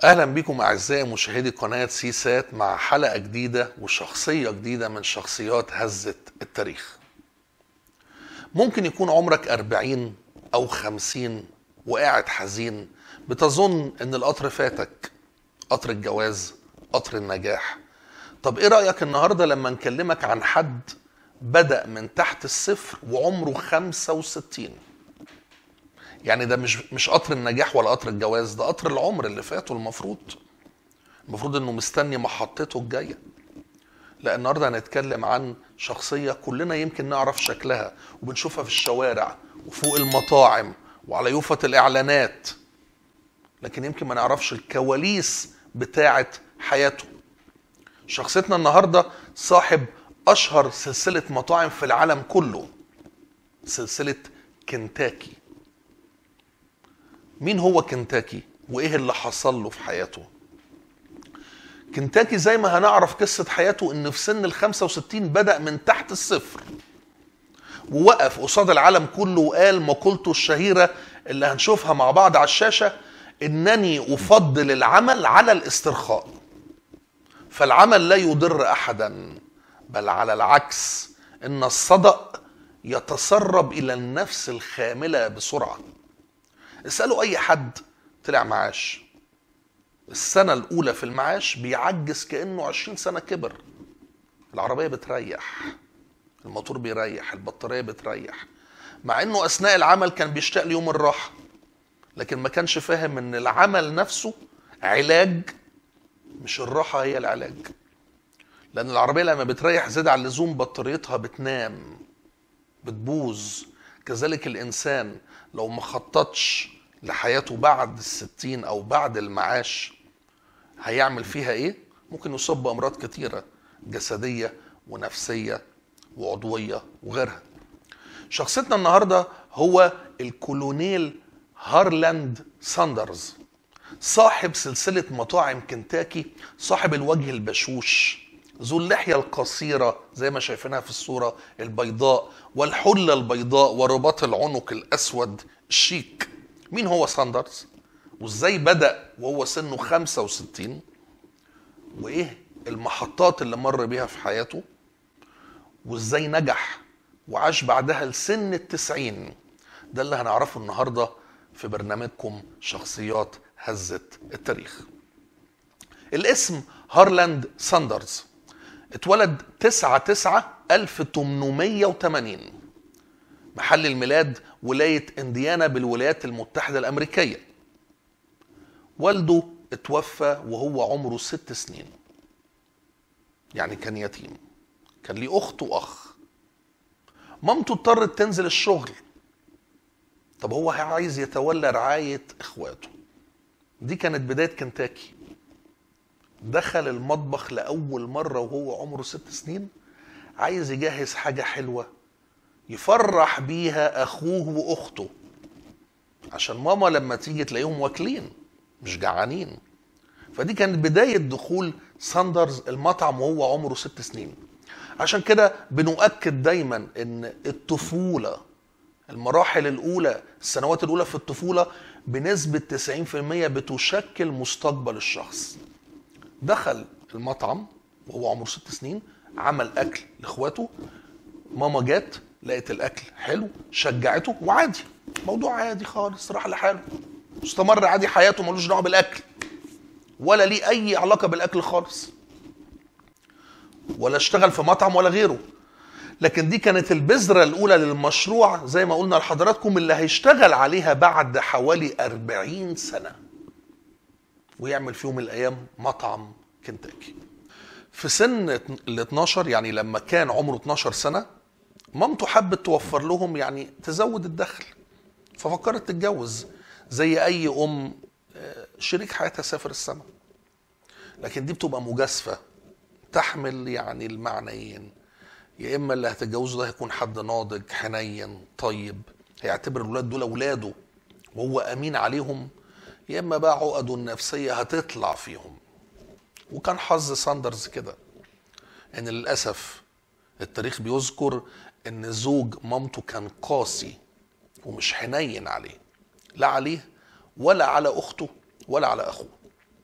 اهلا بكم اعزائي مشاهدي قناه سي سات مع حلقه جديده وشخصيه جديده من شخصيات هزه التاريخ ممكن يكون عمرك 40 او 50 وقاعد حزين بتظن ان القطر فاتك قطر الجواز قطر النجاح طب ايه رايك النهارده لما نكلمك عن حد بدا من تحت الصفر وعمره 65 يعني ده مش مش قطر النجاح ولا قطر الجواز ده قطر العمر اللي فاته المفروض المفروض انه مستني محطته الجايه لا النهارده هنتكلم عن شخصيه كلنا يمكن نعرف شكلها وبنشوفها في الشوارع وفوق المطاعم وعلى يوفة الاعلانات لكن يمكن ما نعرفش الكواليس بتاعه حياته شخصيتنا النهارده صاحب اشهر سلسله مطاعم في العالم كله سلسله كنتاكي مين هو كنتاكي وايه اللي حصل له في حياته كنتاكي زي ما هنعرف قصة حياته انه في سن ال 65 بدأ من تحت الصفر ووقف قصاد العالم كله وقال مقولته الشهيرة اللي هنشوفها مع بعض على الشاشة انني افضل العمل على الاسترخاء فالعمل لا يضر احدا بل على العكس ان الصدأ يتسرب الى النفس الخاملة بسرعه اسألوا أي حد طلع معاش السنة الأولى في المعاش بيعجز كأنه 20 سنة كبر العربية بتريح الموتور بيريح البطارية بتريح مع انه اثناء العمل كان بيشتاق ليوم الراحة لكن ما كانش فاهم ان العمل نفسه علاج مش الراحة هي العلاج لان العربية لما بتريح زيادة عن اللزوم بطاريتها بتنام بتبوظ كذلك الانسان لو ما خططش لحياته بعد الستين او بعد المعاش هيعمل فيها ايه ممكن يصاب بامراض كتيره جسديه ونفسيه وعضويه وغيرها شخصيتنا النهارده هو الكولونيل هارلاند ساندرز صاحب سلسله مطاعم كنتاكي صاحب الوجه البشوش ذو اللحية القصيرة زي ما شايفينها في الصورة البيضاء والحلة البيضاء ورباط العنق الأسود الشيك مين هو ساندرز وازاي بدأ وهو سنه 65 وايه المحطات اللي مر بيها في حياته وازاي نجح وعاش بعدها لسن التسعين ده اللي هنعرفه النهاردة في برنامجكم شخصيات هزة التاريخ الاسم هارلاند ساندرز اتولد 9 9 1880 محل الميلاد ولاية انديانا بالولايات المتحدة الأمريكية والده اتوفى وهو عمره ست سنين يعني كان يتيم كان ليه أخت وأخ مامته اضطرت تنزل الشغل طب هو عايز يتولى رعاية إخواته دي كانت بداية كنتاكي دخل المطبخ لأول مرة وهو عمره ست سنين عايز يجهز حاجة حلوة يفرح بيها أخوه وأخته عشان ماما لما تيجي تلاقيهم واكلين مش جعانين فدي كانت بداية دخول ساندرز المطعم وهو عمره ست سنين عشان كده بنؤكد دايما ان الطفولة المراحل الأولى السنوات الأولى في الطفولة بنسبة 90% بتشكل مستقبل الشخص دخل المطعم وهو عمره ست سنين عمل اكل لاخواته ماما جت لقيت الاكل حلو شجعته وعادي موضوع عادي خالص راح لحاله استمر عادي حياته ملوش دعوه بالاكل ولا ليه اي علاقه بالاكل خالص ولا اشتغل في مطعم ولا غيره لكن دي كانت البذرة الأولى للمشروع زي ما قلنا لحضراتكم اللي هيشتغل عليها بعد حوالي 40 سنة ويعمل في يوم من الايام مطعم كنتاكي في سن ال 12 يعني لما كان عمره 12 سنه مامته حبت توفر لهم يعني تزود الدخل ففكرت تتجوز زي اي ام شريك حياتها سافر السماء لكن دي بتبقى مجازفه تحمل يعني المعنيين يا اما اللي هتتجوزه ده هيكون حد ناضج حنين طيب هيعتبر الولاد دول اولاده وهو امين عليهم يا اما بقى عقده النفسيه هتطلع فيهم وكان حظ ساندرز كده ان للاسف التاريخ بيذكر ان زوج مامته كان قاسي ومش حنين عليه لا عليه ولا على اخته ولا على اخوه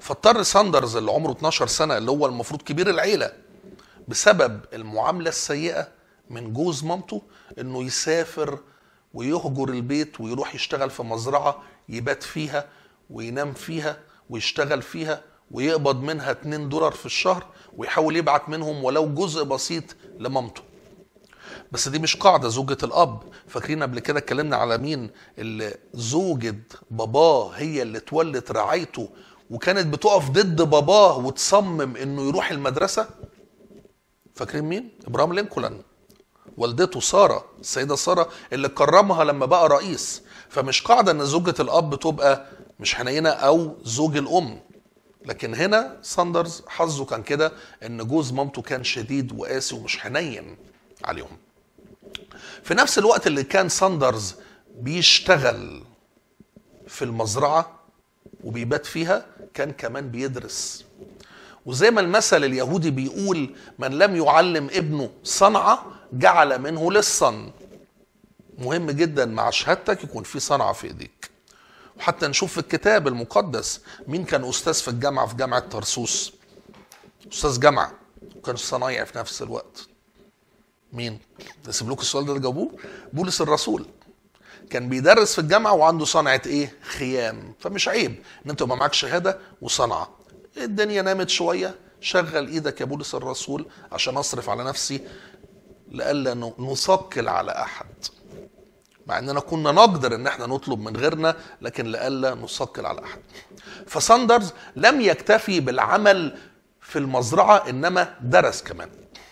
فاضطر ساندرز اللي عمره 12 سنه اللي هو المفروض كبير العيله بسبب المعامله السيئه من جوز مامته انه يسافر ويهجر البيت ويروح يشتغل في مزرعه يبات فيها وينام فيها ويشتغل فيها ويقبض منها 2 دولار في الشهر ويحاول يبعت منهم ولو جزء بسيط لمامته بس دي مش قاعده زوجة الاب فاكرين قبل كده اتكلمنا على مين اللي زوجة باباه هي اللي تولت رعايته وكانت بتقف ضد باباه وتصمم انه يروح المدرسه فاكرين مين ابراهام لينكولن والدته ساره السيده ساره اللي كرمها لما بقى رئيس فمش قاعده ان زوجة الاب تبقى مش حنينه او زوج الام لكن هنا ساندرز حظه كان كده ان جوز مامته كان شديد وقاسي ومش حنين عليهم في نفس الوقت اللي كان ساندرز بيشتغل في المزرعة وبيبات فيها كان كمان بيدرس وزي ما المثل اليهودي بيقول من لم يعلم ابنه صنعة جعل منه للصن مهم جدا مع شهادتك يكون في صنعة في ايديك وحتى نشوف في الكتاب المقدس مين كان استاذ في الجامعة في جامعة ترسوس استاذ جامعة وكان صنايعي في نفس الوقت مين؟ نسيب لكم السؤال ده جاوبوه بولس الرسول كان بيدرس في الجامعه وعنده صنعه ايه؟ خيام فمش عيب ان انت يبقى معاك شهاده وصنعه الدنيا نامت شويه شغل ايدك يا بولس الرسول عشان اصرف على نفسي لئلا نثقل على احد مع اننا كنا نقدر ان احنا نطلب من غيرنا لكن لئلا نثقل على احد فساندرز لم يكتفي بالعمل في المزرعه انما درس كمان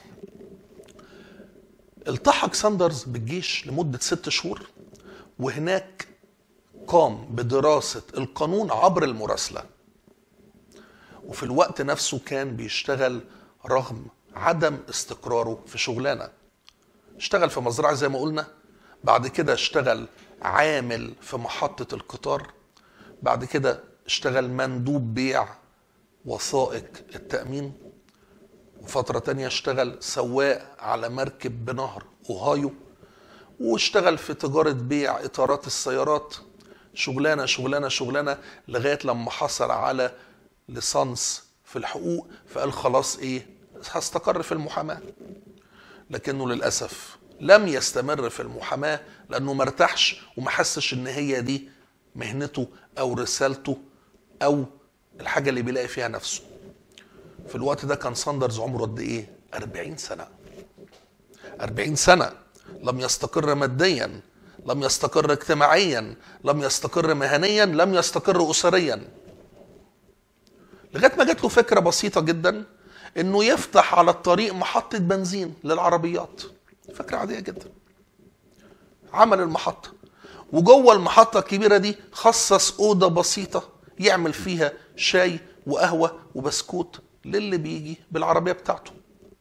التحق ساندرز بالجيش لمدة ست شهور وهناك قام بدراسة القانون عبر المراسلة وفي الوقت نفسه كان بيشتغل رغم عدم استقراره في شغلانة اشتغل في مزرعة زي ما قلنا بعد كده اشتغل عامل في محطة القطار بعد كده اشتغل مندوب بيع وثائق التأمين وفترة تانية اشتغل سواق على مركب بنهر أوهايو واشتغل في تجارة بيع إطارات السيارات شغلانة شغلانة شغلانة لغاية لما حصل على ليسانس في الحقوق فقال خلاص ايه هستقر في المحاماة لكنه للأسف لم يستمر في المحاماة لأنه مرتاحش وما حسش إن هي دي مهنته أو رسالته أو الحاجة اللي بيلاقي فيها نفسه في الوقت ده كان ساندرز عمره قد ايه 40 سنه 40 سنه لم يستقر ماديا لم يستقر اجتماعيا لم يستقر مهنيا لم يستقر اسريا لغايه ما جات له فكره بسيطه جدا انه يفتح على الطريق محطه بنزين للعربيات فكره عاديه جدا عمل المحطه وجوه المحطه الكبيره دي خصص اوضه بسيطه يعمل فيها شاي وقهوه وبسكوت للي بيجي بالعربيه بتاعته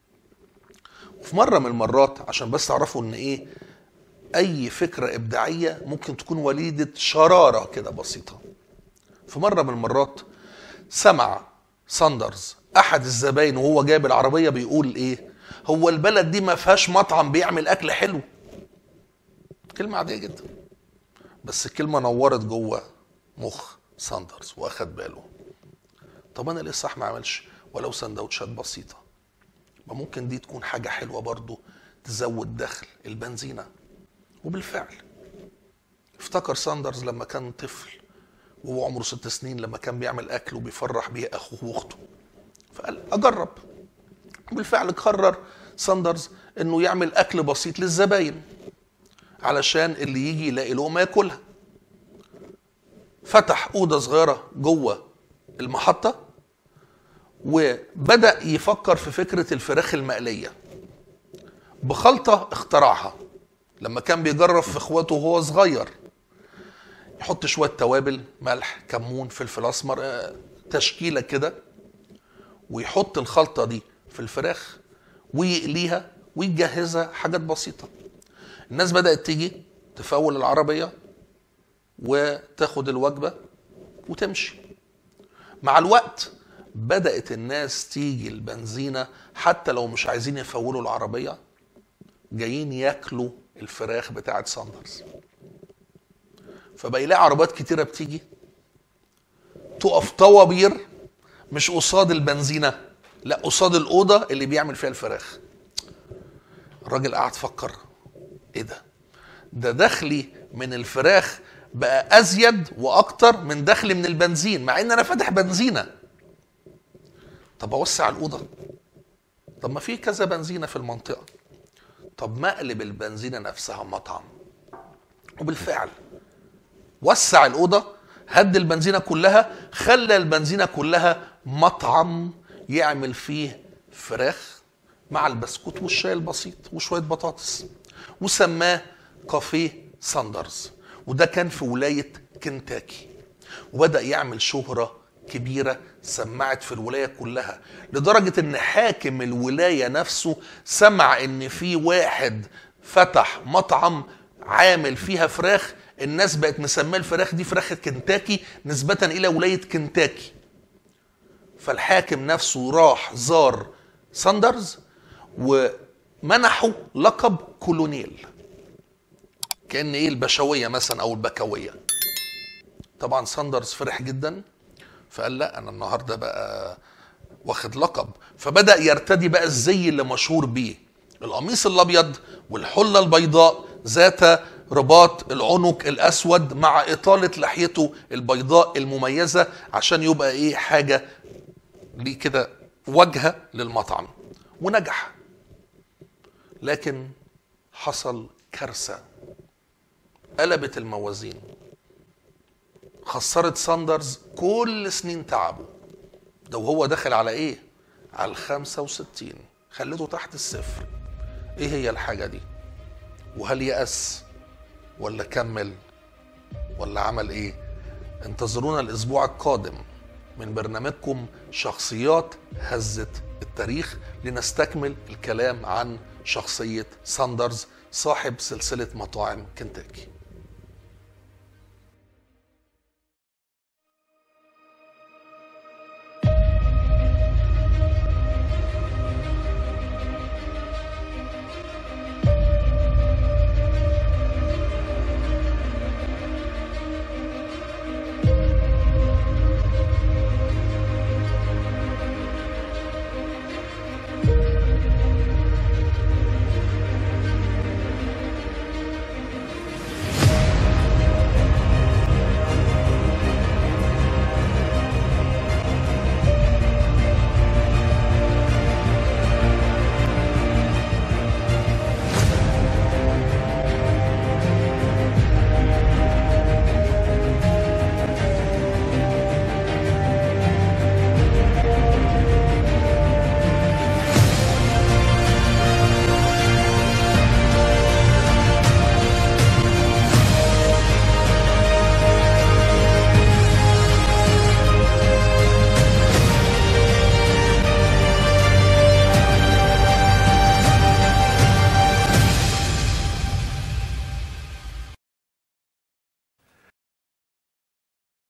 وفي مره من المرات عشان بس تعرفوا ان ايه اي فكره ابداعيه ممكن تكون وليده شراره كده بسيطه في مره من المرات سمع ساندرز احد الزباين وهو جايب العربيه بيقول ايه هو البلد دي ما فيهاش مطعم بيعمل اكل حلو كلمه عاديه جدا بس الكلمه نورت جوه مخ ساندرز واخد باله طب انا ليه صح ما اعملش ولو سندوتشات بسيطه ما ممكن دي تكون حاجه حلوه برضو تزود دخل البنزينه وبالفعل افتكر ساندرز لما كان طفل وهو عمره ست سنين لما كان بيعمل اكل وبيفرح بيه اخوه واخته فقال اجرب بالفعل قرر ساندرز انه يعمل اكل بسيط للزباين علشان اللي يجي يلاقي لقمه ياكلها فتح اوضه صغيره جوه المحطه وبدا يفكر في فكره الفراخ المقليه بخلطه اخترعها لما كان بيجرب في اخواته وهو صغير يحط شويه توابل ملح كمون فلفل اسمر آه، تشكيله كده ويحط الخلطه دي في الفراخ ويقليها ويجهزها حاجات بسيطه الناس بدات تيجي تفول العربيه وتاخد الوجبه وتمشي مع الوقت بدات الناس تيجي البنزينه حتى لو مش عايزين يفولوا العربيه جايين ياكلوا الفراخ بتاعت ساندرز فبقى يلاقي عربيات كتيره بتيجي تقف طوابير مش قصاد البنزينه لا قصاد الاوضه اللي بيعمل فيها الفراخ الراجل قعد فكر ايه ده ده دخلي من الفراخ بقى ازيد واكتر من دخلي من البنزين مع ان انا فاتح بنزينه طب اوسع الاوضه طب ما في كذا بنزينه في المنطقه طب ما اقلب البنزينه نفسها مطعم وبالفعل وسع الاوضه هد البنزينه كلها خلى البنزينه كلها مطعم يعمل فيه فراخ مع البسكوت والشاي البسيط وشويه بطاطس وسماه كافيه ساندرز وده كان في ولايه كنتاكي وبدا يعمل شهره كبيره سمعت في الولايه كلها لدرجه ان حاكم الولايه نفسه سمع ان في واحد فتح مطعم عامل فيها فراخ الناس بقت مسميه الفراخ دي فراخ كنتاكي نسبه الى ولايه كنتاكي فالحاكم نفسه راح زار ساندرز ومنحه لقب كولونيل كان ايه البشويه مثلا او البكويه طبعا ساندرز فرح جدا فقال لا انا النهارده بقى واخد لقب فبدا يرتدي بقى الزي اللي مشهور بيه القميص الابيض والحله البيضاء ذات رباط العنق الاسود مع اطاله لحيته البيضاء المميزه عشان يبقى ايه حاجه ليه كده واجهه للمطعم ونجح لكن حصل كارثه قلبت الموازين خسرت ساندرز كل سنين تعبه ده وهو داخل على ايه على الخمسة وستين خلته تحت الصفر ايه هي الحاجة دي وهل يأس ولا كمل ولا عمل ايه انتظرونا الاسبوع القادم من برنامجكم شخصيات هزت التاريخ لنستكمل الكلام عن شخصية ساندرز صاحب سلسلة مطاعم كنتاكي